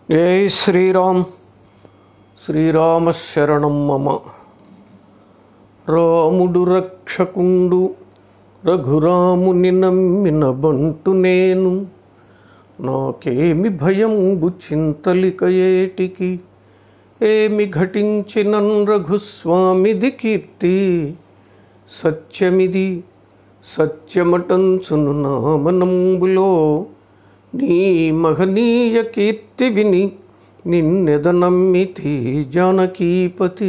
జై శ్రీరామ్ శ్రీరామ శరణం మమ రాముడు రక్షకుండు రఘురాముని నమ్మిన బంటు నేను నాకేమి భయంబు చింతలిక ఏటికి ఏమి ఘటించినన్ రఘుస్వామిది కీర్తి సత్యమిది సత్యమటంచును నామనంబులో నీ మహనీయ కీర్తి విని నిన్నెద నమ్మితి జానకీపతి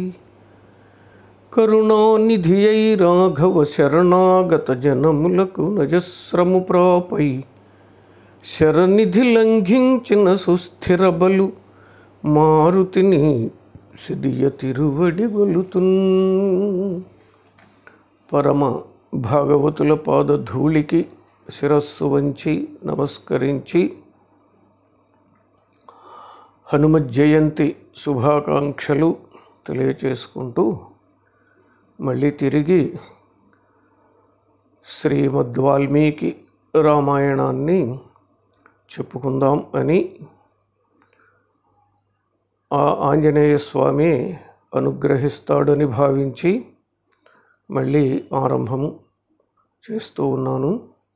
కరుణానిధి అయి రాఘవ శరణాగత జనములకు నజస్రము ప్రాపై శరనిధి లంఘించిన సుస్థిర బలు మారుతిని సిరియ తిరువడి గొలుతున్ పరమ భాగవతుల పాదధూళికి శిరస్సు వంచి నమస్కరించి హనుమత్ జయంతి శుభాకాంక్షలు తెలియచేసుకుంటూ మళ్ళీ తిరిగి శ్రీమద్ వాల్మీకి రామాయణాన్ని చెప్పుకుందాం అని ఆ ఆంజనేయ స్వామి అనుగ్రహిస్తాడని భావించి మళ్ళీ ఆరంభం చేస్తూ ఉన్నాను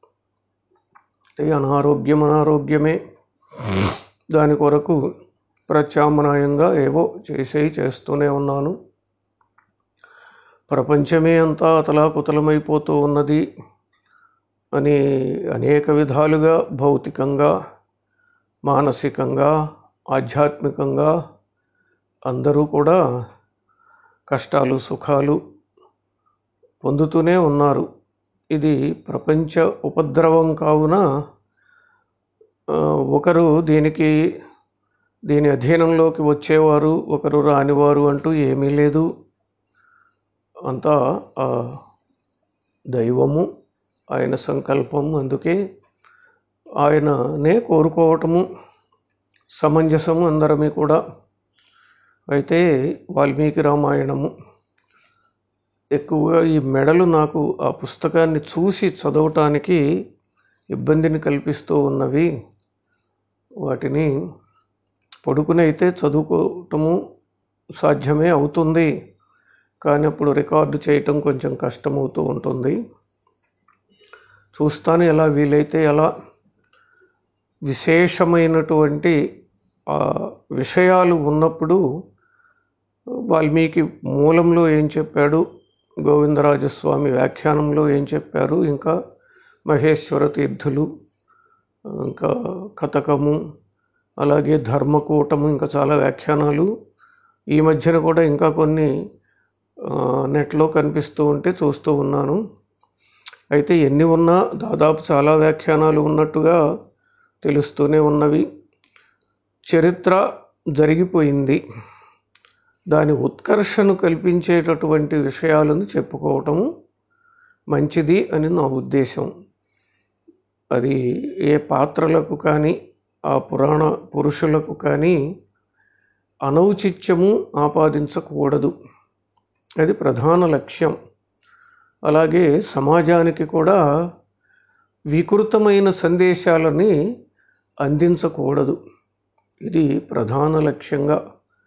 ఈ అనారోగ్యం అనారోగ్యమే దాని కొరకు ప్రత్యామ్నాయంగా ఏవో చేసేవి చేస్తూనే ఉన్నాను ప్రపంచమే అంతా అతలాకుతలమైపోతూ ఉన్నది అని అనేక విధాలుగా భౌతికంగా మానసికంగా ఆధ్యాత్మికంగా అందరూ కూడా కష్టాలు సుఖాలు పొందుతూనే ఉన్నారు ఇది ప్రపంచ ఉపద్రవం కావున ఆ, ఒకరు దీనికి దీని అధీనంలోకి వచ్చేవారు ఒకరు రానివారు అంటూ ఏమీ లేదు అంతా ఆ దైవము ఆయన సంకల్పం అందుకే ఆయననే కోరుకోవటము సమంజసము అందరమీ కూడా అయితే వాల్మీకి రామాయణము ఎక్కువగా ఈ మెడలు నాకు ఆ పుస్తకాన్ని చూసి చదవటానికి ఇబ్బందిని కల్పిస్తూ ఉన్నవి వాటిని పడుకుని అయితే చదువుకోవటము సాధ్యమే అవుతుంది కానీ అప్పుడు రికార్డు చేయటం కొంచెం కష్టమవుతూ ఉంటుంది చూస్తాను ఎలా వీలైతే ఎలా విశేషమైనటువంటి ఆ విషయాలు ఉన్నప్పుడు వాల్మీకి మూలంలో ఏం చెప్పాడు గోవిందరాజస్వామి వ్యాఖ్యానంలో ఏం చెప్పారు ఇంకా మహేశ్వర తీర్థులు ఇంకా కథకము అలాగే ధర్మకూటము ఇంకా చాలా వ్యాఖ్యానాలు ఈ మధ్యన కూడా ఇంకా కొన్ని ఆ, నెట్లో కనిపిస్తూ ఉంటే చూస్తూ ఉన్నాను అయితే ఎన్ని ఉన్నా దాదాపు చాలా వ్యాఖ్యానాలు ఉన్నట్టుగా తెలుస్తూనే ఉన్నవి చరిత్ర జరిగిపోయింది దాని ఉత్కర్షను కల్పించేటటువంటి విషయాలను చెప్పుకోవటము మంచిది అని నా ఉద్దేశం అది ఏ పాత్రలకు కానీ ఆ పురాణ పురుషులకు కానీ అనౌచిత్యము ఆపాదించకూడదు అది ప్రధాన లక్ష్యం అలాగే సమాజానికి కూడా వికృతమైన సందేశాలని అందించకూడదు ఇది ప్రధాన లక్ష్యంగా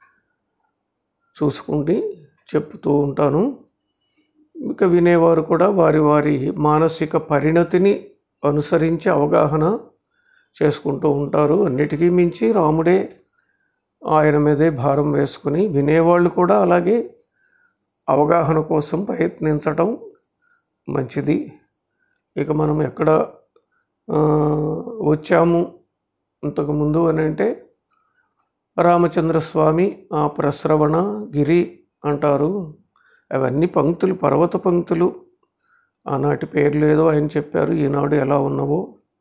చూసుకుంటే చెప్తూ ఉంటాను ఇక వినేవారు కూడా వారి వారి మానసిక పరిణతిని అనుసరించి అవగాహన చేసుకుంటూ ఉంటారు అన్నిటికీ మించి రాముడే ఆయన మీదే భారం వేసుకుని వినేవాళ్ళు కూడా అలాగే అవగాహన కోసం ప్రయత్నించటం మంచిది ఇక మనం ఎక్కడ ఆ, వచ్చాము ఇంతకుముందు అని అంటే రామచంద్రస్వామి ఆ ప్రశ్రవణ గిరి అంటారు అవన్నీ పంక్తులు పర్వత పంక్తులు ఆనాటి పేర్లు ఏదో ఆయన చెప్పారు ఈనాడు ఎలా ఉన్నవో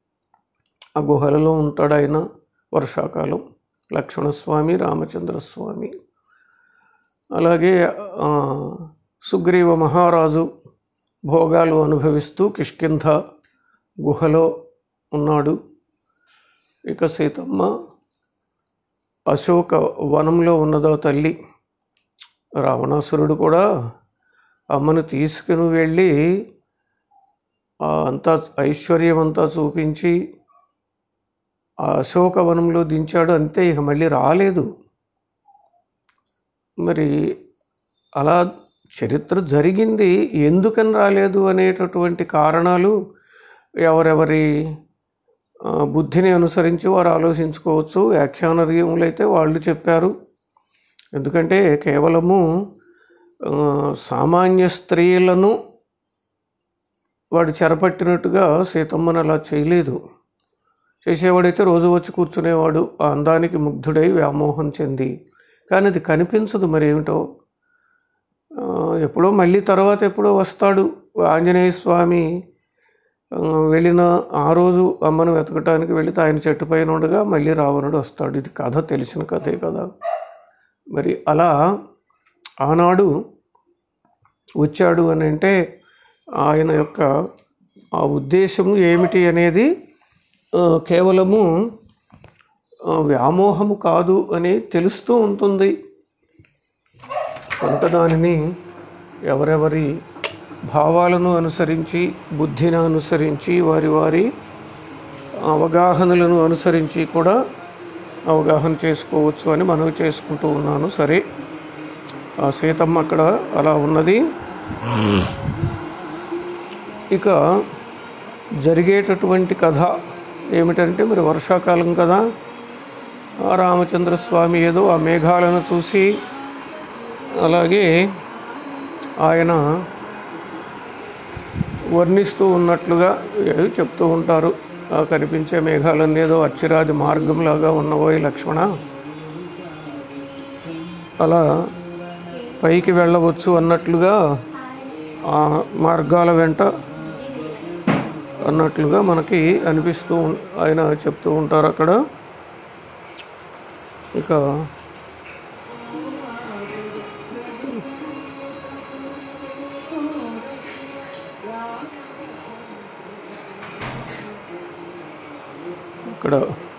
ఆ గుహలలో ఉంటాడు ఆయన వర్షాకాలం లక్ష్మణస్వామి రామచంద్రస్వామి అలాగే ఆ, సుగ్రీవ మహారాజు భోగాలు అనుభవిస్తూ కిష్కింధ గుహలో ఉన్నాడు ఇక సీతమ్మ అశోక వనంలో ఉన్నదో తల్లి రావణాసురుడు కూడా అమ్మను తీసుకుని వెళ్ళి ఆ అంతా ఐశ్వర్యం అంతా చూపించి ఆ అశోకవనంలో దించాడు అంతే ఇక మళ్ళీ రాలేదు మరి అలా చరిత్ర జరిగింది ఎందుకని రాలేదు అనేటటువంటి కారణాలు ఎవరెవరి ఆ, బుద్ధిని అనుసరించి వారు ఆలోచించుకోవచ్చు వ్యాఖ్యానరీయములు అయితే వాళ్ళు చెప్పారు ఎందుకంటే కేవలము ఆ, సామాన్య స్త్రీలను వాడు చెరపట్టినట్టుగా సీతమ్మను అలా చేయలేదు చేసేవాడైతే రోజు వచ్చి కూర్చునేవాడు ఆ అందానికి ముగ్ధుడై వ్యామోహం చెంది కానీ అది కనిపించదు మరి ఏమిటో ఆ, ఎప్పుడో మళ్ళీ తర్వాత ఎప్పుడో వస్తాడు ఆంజనేయ స్వామి ఆ, వెళ్ళిన ఆ రోజు అమ్మను వెతకటానికి వెళితే ఆయన చెట్టు పైన ఉండగా మళ్ళీ రావణుడు వస్తాడు ఇది కథ తెలిసిన కథే కదా మరి అలా ఆనాడు వచ్చాడు అని అంటే ఆయన యొక్క ఆ ఉద్దేశం ఏమిటి అనేది ఆ, కేవలము ఆ, వ్యామోహము కాదు అని తెలుస్తూ ఉంటుంది కనుక దానిని ఎవరెవరి భావాలను అనుసరించి బుద్ధిని అనుసరించి వారి వారి అవగాహనలను అనుసరించి కూడా అవగాహన చేసుకోవచ్చు అని మనవి చేసుకుంటూ ఉన్నాను సరే ఆ సీతమ్మ అక్కడ అలా ఉన్నది ఇక జరిగేటటువంటి కథ ఏమిటంటే మరి వర్షాకాలం కదా ఆ రామచంద్ర స్వామి ఏదో ఆ మేఘాలను చూసి అలాగే ఆయన వర్ణిస్తూ ఉన్నట్లుగా ఏదో చెప్తూ ఉంటారు ఆ కనిపించే మేఘాలన్నీ ఏదో అచ్చిరాది మార్గంలాగా ఉన్నవోయి లక్ష్మణ అలా పైకి వెళ్ళవచ్చు అన్నట్లుగా ఆ మార్గాల వెంట అన్నట్లుగా మనకి అనిపిస్తూ ఉం- ఆయన చెప్తూ ఉంటారు అక్కడ ఇక ఇక్కడ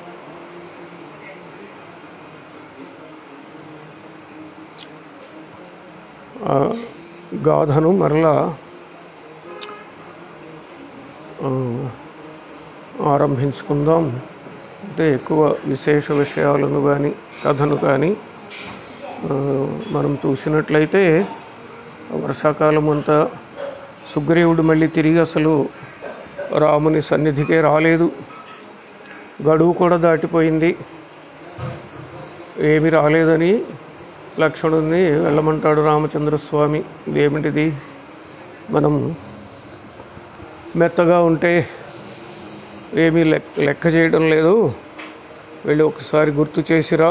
ఆ గాథను మరలా ఆ, ఆరంభించుకుందాం అంటే ఎక్కువ విశేష విషయాలను కానీ కథను కానీ ఆ, మనం చూసినట్లయితే వర్షాకాలం అంతా సుగ్రీవుడు మళ్ళీ తిరిగి అసలు రాముని సన్నిధికే రాలేదు గడువు కూడా దాటిపోయింది ఏమి రాలేదని లక్ష్మణుడిని వెళ్ళమంటాడు రామచంద్రస్వామి ఇదేమిటిది మనం మెత్తగా ఉంటే ఏమీ లెక్క లెక్క చేయడం లేదు వెళ్ళి ఒకసారి గుర్తు చేసిరా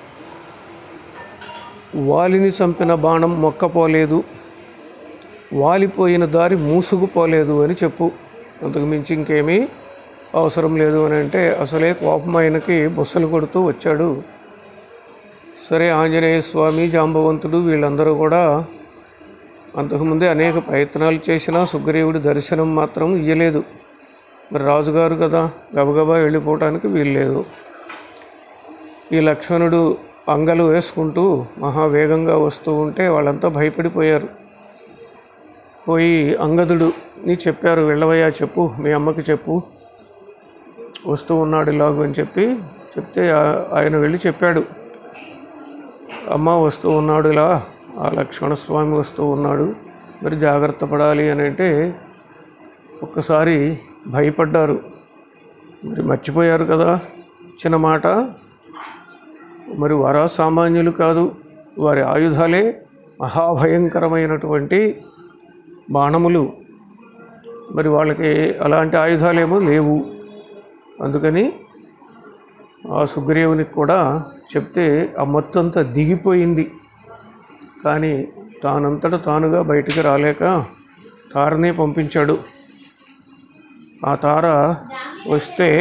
వాలిని చంపిన బాణం మొక్కపోలేదు వాలిపోయిన దారి మూసుకుపోలేదు అని చెప్పు అంతకు మించి ఇంకేమీ అవసరం లేదు అని అంటే అసలే కోపం ఆయనకి బుస్సలు కొడుతూ వచ్చాడు సరే ఆంజనేయ స్వామి జాంబవంతుడు వీళ్ళందరూ కూడా అంతకుముందే అనేక ప్రయత్నాలు చేసినా సుగ్రీవుడి దర్శనం మాత్రం ఇయ్యలేదు మరి రాజుగారు కదా గబగబా వెళ్ళిపోవటానికి వీల్లేదు ఈ లక్ష్మణుడు అంగలు వేసుకుంటూ మహావేగంగా వస్తూ ఉంటే వాళ్ళంతా భయపడిపోయారు పోయి అంగదుడు నీ చెప్పారు వెళ్ళవయ్యా చెప్పు మీ అమ్మకి చెప్పు వస్తూ ఉన్నాడు ఇలాగూ అని చెప్పి చెప్తే ఆ- ఆయన వెళ్ళి చెప్పాడు అమ్మ వస్తూ ఉన్నాడు ఇలా ఆ లక్ష్మణస్వామి వస్తూ ఉన్నాడు మరి జాగ్రత్త పడాలి అని అంటే ఒక్కసారి భయపడ్డారు మరి మర్చిపోయారు కదా ఇచ్చిన మాట మరి వారా సామాన్యులు కాదు వారి ఆయుధాలే మహాభయంకరమైనటువంటి బాణములు మరి వాళ్ళకి అలాంటి ఆయుధాలేమో లేవు అందుకని ఆ సుగ్రీవునికి కూడా చెప్తే ఆ మొత్తంతా దిగిపోయింది కానీ తానంతట తానుగా బయటికి రాలేక తారనే పంపించాడు ఆ తార వస్తే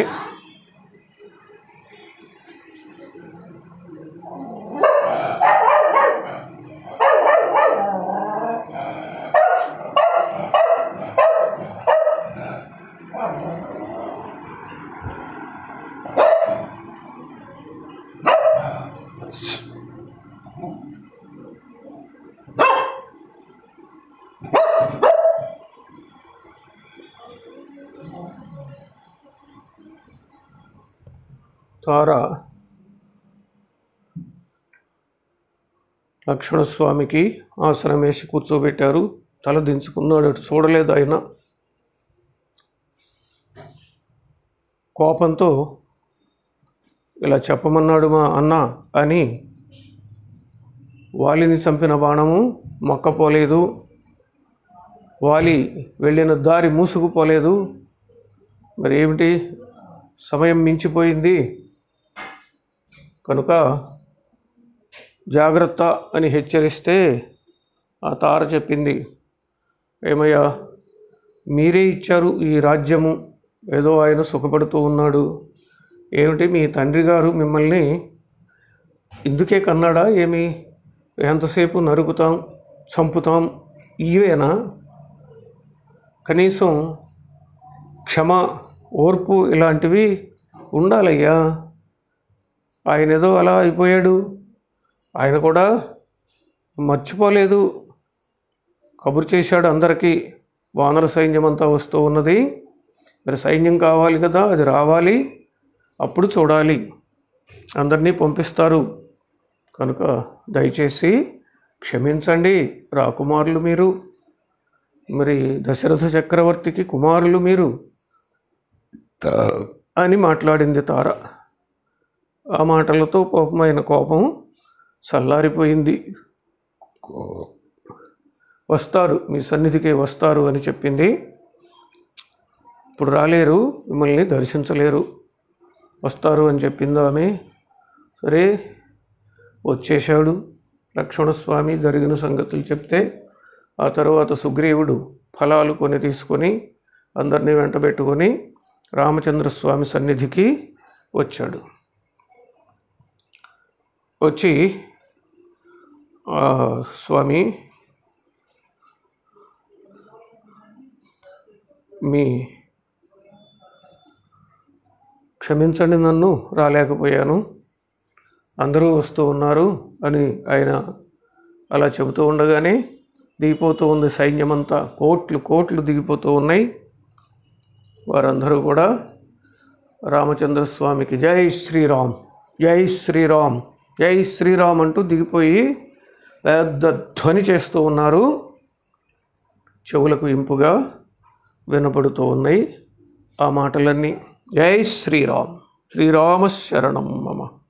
తార లక్ష్మణస్వామికి ఆసనం వేసి కూర్చోబెట్టారు తల దించుకున్నాడు అటు చూడలేదు ఆయన కోపంతో ఇలా చెప్పమన్నాడు మా అన్న అని వాలిని చంపిన బాణము మొక్కపోలేదు వాలి వెళ్ళిన దారి మూసుకుపోలేదు మరి ఏమిటి సమయం మించిపోయింది కనుక జాగ్రత్త అని హెచ్చరిస్తే ఆ తార చెప్పింది ఏమయ్యా మీరే ఇచ్చారు ఈ రాజ్యము ఏదో ఆయన సుఖపడుతూ ఉన్నాడు ఏమిటి మీ తండ్రి గారు మిమ్మల్ని ఇందుకే కన్నాడా ఏమి ఎంతసేపు నరుకుతాం చంపుతాం ఇవేనా కనీసం క్షమ ఓర్పు ఇలాంటివి ఉండాలయ్యా ఆయన ఏదో అలా అయిపోయాడు ఆయన కూడా మర్చిపోలేదు కబురు చేశాడు అందరికీ వానర సైన్యం అంతా వస్తూ ఉన్నది మరి సైన్యం కావాలి కదా అది రావాలి అప్పుడు చూడాలి అందరినీ పంపిస్తారు కనుక దయచేసి క్షమించండి రాకుమారులు మీరు మరి దశరథ చక్రవర్తికి కుమారులు మీరు అని మాట్లాడింది తార ఆ మాటలతో కోపమైన కోపం చల్లారిపోయింది వస్తారు మీ సన్నిధికే వస్తారు అని చెప్పింది ఇప్పుడు రాలేరు మిమ్మల్ని దర్శించలేరు వస్తారు అని చెప్పింది ఆమె సరే వచ్చేశాడు లక్ష్మణస్వామి జరిగిన సంగతులు చెప్తే ఆ తర్వాత సుగ్రీవుడు ఫలాలు కొని తీసుకొని అందరినీ వెంటబెట్టుకొని రామచంద్రస్వామి సన్నిధికి వచ్చాడు వచ్చి "ఆ, స్వామి మీ క్షమించండి నన్ను రాలేకపోయాను అందరూ వస్తూ ఉన్నారు అని ఆయన అలా చెబుతూ ఉండగానే దిగిపోతూ ఉంది సైన్యమంతా కోట్లు కోట్లు దిగిపోతూ ఉన్నాయి వారందరూ కూడా రామచంద్ర స్వామికి జై శ్రీరామ్ జై శ్రీరామ్ జై శ్రీరామ్ అంటూ దిగిపోయి పెద్ద ధ్వని చేస్తూ ఉన్నారు చెవులకు ఇంపుగా వినపడుతూ ఉన్నాయి ఆ మాటలన్నీ జై శ్రీరామ్ శ్రీరామ శరణం మమ